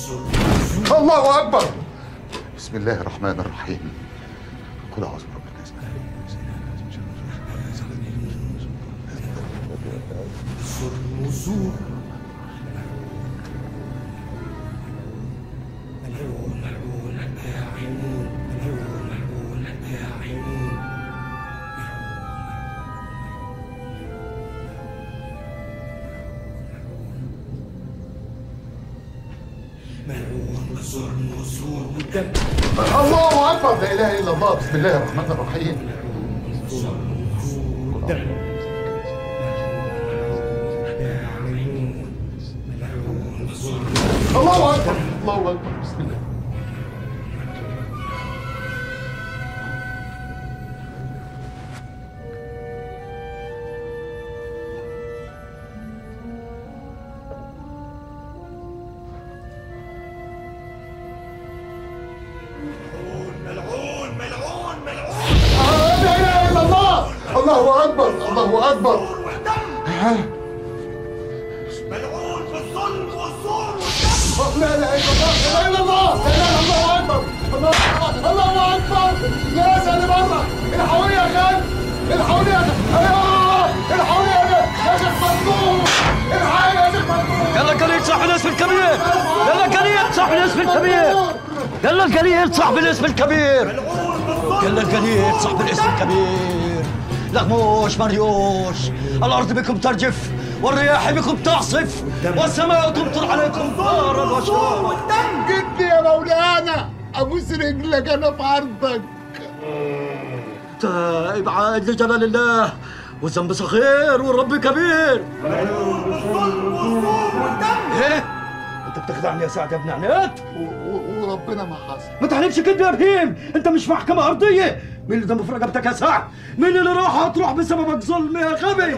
الله اكبر بسم الله الرحمن الرحيم قل اعوذ برب الناس الله اكبر لا اله الا الله بسم الله الرحمن الرحيم الله اكبر الله اكبر بسم الله ملعون ملعون ملعون آه، لا اله الا الله الله اكبر الله اكبر ملعون بالظلم والزور والدم لا اله الا الله لا اله الا الله لا اله الله اكبر الله الله اكبر يا سيدي بره الحقوني يا خالد الحقوني يا خالد أيوه، الحقوني يا خالد يا شيخ مظلوم الحقني يا شيخ مظلوم يلا قليل صاحب الاسم الكبير يلا قليل صاحب الاسم الكبير يلا القليل صاحب الاسم الكبير يلا القليل صاحب الاسم الكبير لغموش مريوش الارض بكم ترجف والرياح بكم تعصف والسماء تمطر عليكم نارا وشرارا جدي يا مولانا ابوس رجلك انا في عرضك تائب عاد لجلال الله والذنب صغير والرب كبير ايه انت بتخدعني يا سعد يا ابن عناد و- و- وربنا ما حصل ما تحلفش كده يا بهيم انت مش محكمة أرضية مين اللي دم في رقبتك يا سعد مين اللي راح هتروح بسببك ظلم يا غبي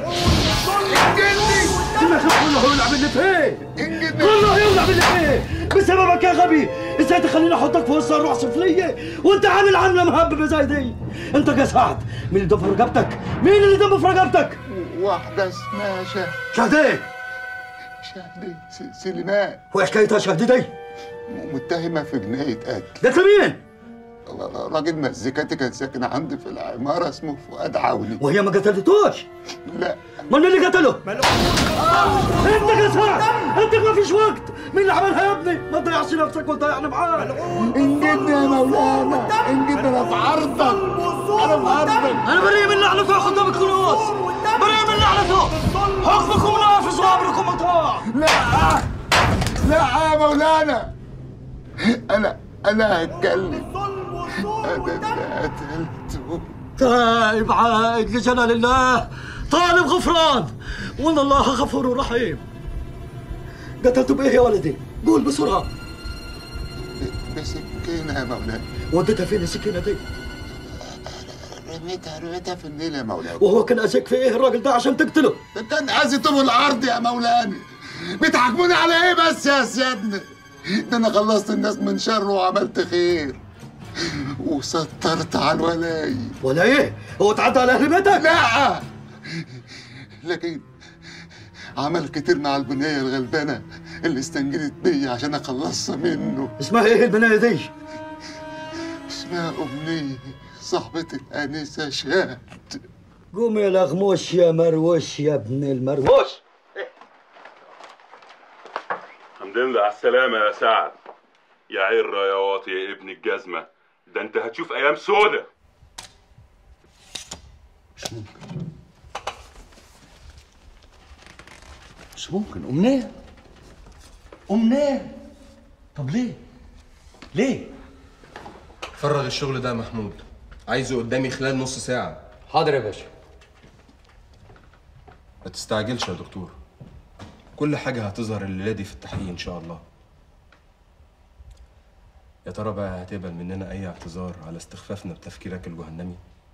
كل كله يلعب اللي فيه كله يلعب اللي فيه بسببك يا غبي ازاي تخليني احطك في وسط الروح سفلية وانت عامل عاملة مهببة زي دي انت يا سعد مين اللي دم في رقبتك مين اللي دم في رقبتك واحدة اسمها شه شهدي شهدي س- سليمان وحكايتها شهدي دي متهمة في جناية قتل ده مين راجل مزيكاتي كان ساكن عندي في العمارة اسمه فؤاد عوني وهي ما قتلتوش لا من اللي قتله؟ انت يا سعد انت ما فيش وقت مين اللي عملها يا ابني ما تضيعش نفسك وتضيعني معاه انجدني يا مولانا انجدني انا في عرضك انا في عرضك انا بريء من لعنته يا خدام الكنوز بريء من لعنته حكمكم نافذ وامركم مطاع لا لا يا مولانا انا انا هتكلم انا اللي قتلته تائب عائد لجلال الله طالب غفران وان الله غفور رحيم قتلته بايه يا ولدي؟ قول بسرعه بسكينة يا مولانا وديتها فين السكينه دي؟ رميتها رميتها في النيل يا مولانا وهو كان اذاك في ايه الراجل ده عشان تقتله؟ ده كان عايز يطوب الارض يا مولانا بتحاكموني على ايه بس يا سيادنا ده انا خلصت الناس من شر وعملت خير وسترت على الولاي ولا ايه؟ هو اتعدى على اهل بيتك؟ لا لكن عمل كتير مع البنية الغلبانة اللي استنجدت بيا عشان اخلصها منه اسمها ايه البنايه دي؟ اسمها أمنية صاحبة الأنسة شاد قوم يا لغموش يا مروش يا ابن المروش الحمد لله على السلامة يا سعد يا عرة يا واطي يا ابن الجزمة ده انت هتشوف ايام سودة مش ممكن أمنية أمنية طب ليه؟ ليه؟ فرغ الشغل ده يا محمود عايزه قدامي خلال نص ساعة حاضر يا باشا ما تستعجلش يا دكتور كل حاجة هتظهر الليلة دي في التحقيق إن شاء الله يا ترى بقى هتقبل مننا أي اعتذار على استخفافنا بتفكيرك الجهنمي؟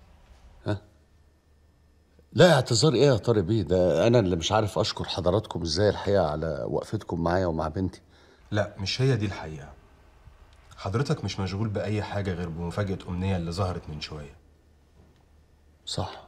لا اعتذار ايه يا طارق بيه ده انا اللي مش عارف اشكر حضراتكم ازاي الحقيقه على وقفتكم معايا ومع بنتي لا مش هي دي الحقيقة حضرتك مش مشغول بأي حاجة غير بمفاجأة أمنية اللي ظهرت من شوية صح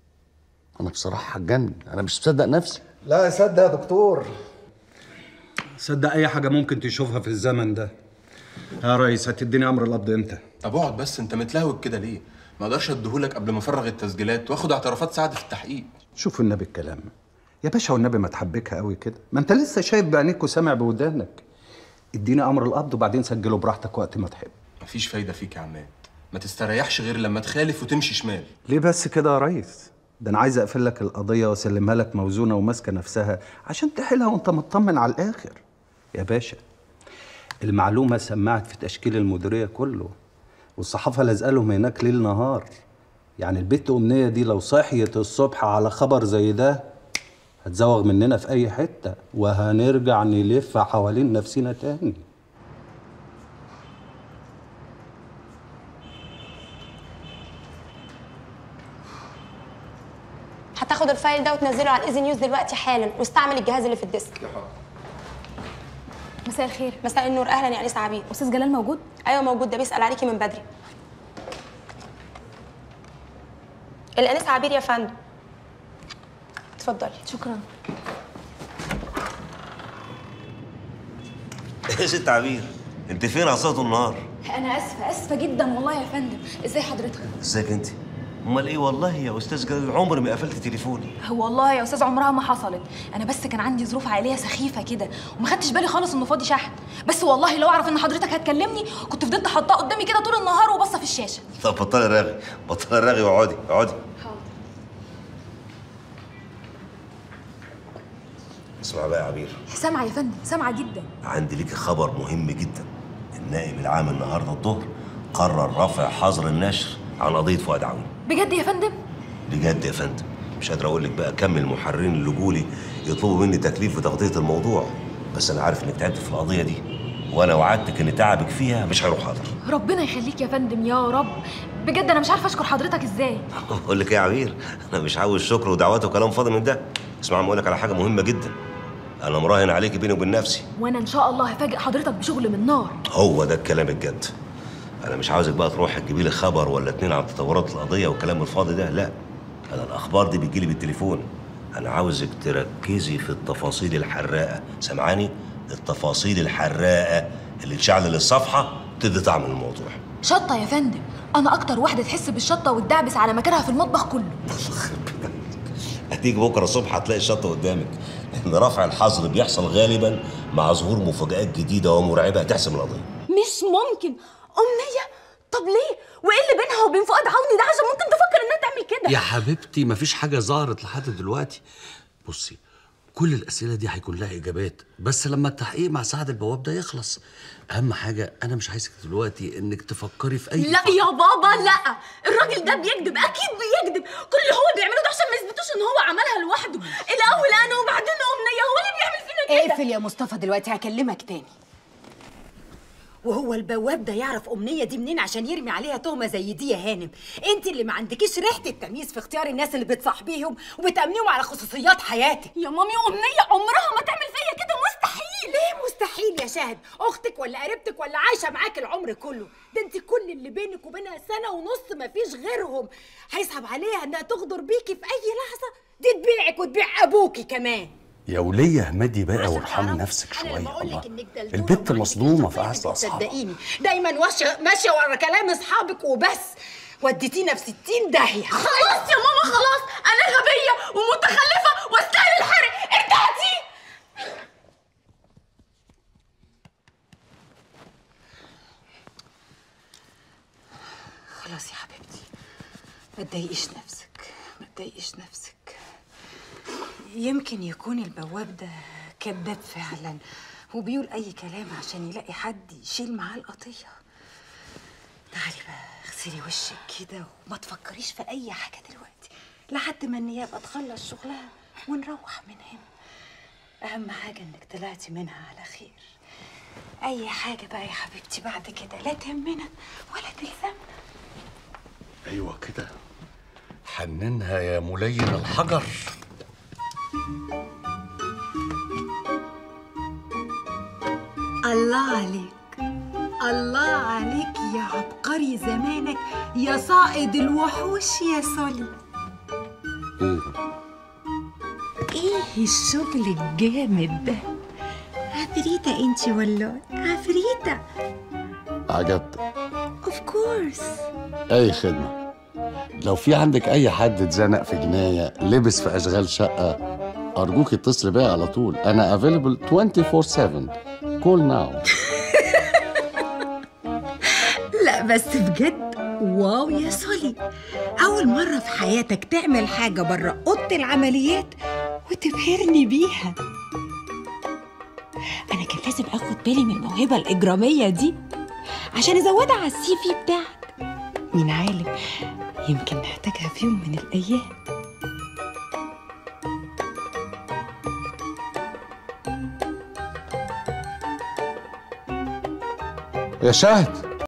انا بصراحه هتجنن انا مش مصدق نفسي لا يصدق يا دكتور صدق اي حاجه ممكن تشوفها في الزمن ده يا ريس هتديني امر القبض امتى طب اقعد بس انت متلهوج كده ليه ما اقدرش اديهولك قبل ما افرغ التسجيلات واخد اعترافات سعد في التحقيق شوف النبي الكلام يا باشا والنبي ما تحبكها قوي كده ما انت لسه شايف بعينيك وسامع بودانك اديني امر القبض وبعدين سجله براحتك وقت ما تحب مفيش فايده فيك يا عماد ما تستريحش غير لما تخالف وتمشي شمال ليه بس كده يا ريس ده انا عايز اقفل لك القضيه واسلمها لك موزونه وماسكه نفسها عشان تحلها وانت مطمن على الاخر يا باشا المعلومه سمعت في تشكيل المديريه كله والصحافه لازقالهم هناك ليل نهار يعني البت امنيه دي لو صحيت الصبح على خبر زي ده هتزوغ مننا في اي حته وهنرجع نلف حوالين نفسنا تاني هتاخد الفايل ده وتنزله على الايزي نيوز دلوقتي حالا واستعمل الجهاز اللي في الديسك مساء الخير مساء النور اهلا يا انسه عبيد استاذ جلال موجود ايوه موجود ده بيسال عليكي من بدري الانسه عبير يا فندم اتفضلي شكرا يا ست عبير انت فين عصاة النهار انا اسفه اسفه جدا والله يا فندم ازاي حضرتك ازيك انت امال ايه والله يا استاذ جلال عمري ما قفلت تليفوني هو والله يا استاذ عمرها ما حصلت انا بس كان عندي ظروف عائليه سخيفه كده وما خدتش بالي خالص انه فاضي شحن بس والله لو اعرف ان حضرتك هتكلمني كنت فضلت حاطاه قدامي كده طول النهار وبصه في الشاشه طب بطلي رغي بطلي رغي واقعدي اقعدي اسمع بقى يا عبير سامعه يا فندم سامعه جدا عندي ليك خبر مهم جدا النائب العام النهارده الظهر قرر رفع حظر النشر عن قضيه فؤاد عون بجد يا فندم بجد يا فندم مش قادر اقول لك بقى كم المحررين اللي جولي يطلبوا مني تكليف بتغطيه الموضوع بس انا عارف انك تعبت في القضيه دي وانا وعدتك ان تعبك فيها مش هيروح حاضر ربنا يخليك يا فندم يا رب بجد انا مش عارفه اشكر حضرتك ازاي اقول لك ايه يا عبير انا مش عاوز شكر ودعوات وكلام فاضي من ده اسمع اقول لك على حاجه مهمه جدا انا مراهن عليك بيني وبين نفسي وانا ان شاء الله هفاجئ حضرتك بشغل من نار هو ده الكلام الجد انا مش عاوزك بقى تروح تجيبي لي خبر ولا اتنين عن تطورات القضيه والكلام الفاضي ده لا انا الاخبار دي بتجيلي بالتليفون انا عاوزك تركزي في التفاصيل الحراقه سامعاني التفاصيل الحراقه اللي تشعل الصفحه تدي طعم الموضوع شطه يا فندم انا اكتر واحده تحس بالشطه وتدعبس على مكانها في المطبخ كله هتيجي بكره الصبح هتلاقي الشطه قدامك لان رفع الحظر بيحصل غالبا مع ظهور مفاجآت جديده ومرعبه هتحسم القضيه مش ممكن امنيه طب ليه وايه اللي بينها وبين فؤاد عوني ده عشان ممكن تفكر انها تعمل كده يا حبيبتي مفيش حاجة ظهرت لحد دلوقتي بصي كل الأسئلة دي هيكون لها إجابات بس لما التحقيق مع سعد البواب ده يخلص أهم حاجة أنا مش عايزك دلوقتي إنك تفكري في أي لا يا بابا لا الراجل ده بيكذب اكيد بيكذب كل اللي هو بيعمله ده عشان ما يثبتوش ان هو عملها لوحده الاول انا وبعدين امنيه هو اللي بيعمل فينا كده اقفل يا مصطفى دلوقتي هكلمك تاني وهو البواب ده يعرف أمنية دي منين عشان يرمي عليها تهمة زي دي يا هانم انت اللي ما عندكيش ريحة التمييز في اختيار الناس اللي بتصاحبيهم وبتأمنيهم على خصوصيات حياتك يا مامي امنيه عمرها ما تعمل فيا كده مستحيل ليه مستحيل يا شاهد اختك ولا قريبتك ولا عايشة معاك العمر كله ده انت كل اللي بينك وبينها سنة ونص ما فيش غيرهم هيصعب عليها انها تغدر بيكي في اي لحظة دي تبيعك وتبيع ابوكي كمان يا ولية اهمدي بقى عشان وارحمي تعرفي، نفسك أنا شوية لما أقول الله لك إنك دلدولة البت وما مصدومة عندكيش في أعز شخصية أصحابها صدقيني دايما ماشية ماشية ورا كلام اصحابك وبس وديتينا في 60 داهية خلاص يا ماما خلاص انا غبيه ومتخلفه واستاهل الحرق ارتحتي خلاص يا حبيبتي ما تضايقيش نفسك ما تضايقيش نفسك يمكن يكون البواب ده كذاب فعلا وبيقول اي كلام عشان يلاقي حد يشيل معاه القضيه تعالي بقى اغسلي وشك كده وما تفكريش في اي حاجه دلوقتي لحد ما النيابه تخلص شغلها ونروح من هنا اهم حاجه انك طلعتي منها على خير اي حاجه بقى يا حبيبتي بعد كده لا تهمنا ولا تلزمنا أيوة كده حننها يا ملين الحجر الله عليك الله عليك يا عبقري زمانك يا صائد الوحوش يا سولي ايه الشغل الجامد ده عفريتة انت والله عفريتة عجبتك اوف كورس اي خدمه لو في عندك اي حد اتزنق في جنايه لبس في اشغال شقه ارجوك اتصل بيا على طول انا افيلبل 24 7 كول ناو لا بس بجد واو يا سولي أول مرة في حياتك تعمل حاجة بره أوضة العمليات وتبهرني بيها أنا كان لازم آخد بالي من الموهبة الإجرامية دي عشان أزودها على السي في بتاعك مين عالم يمكن نحتاجها في يوم من الأيام يا شهد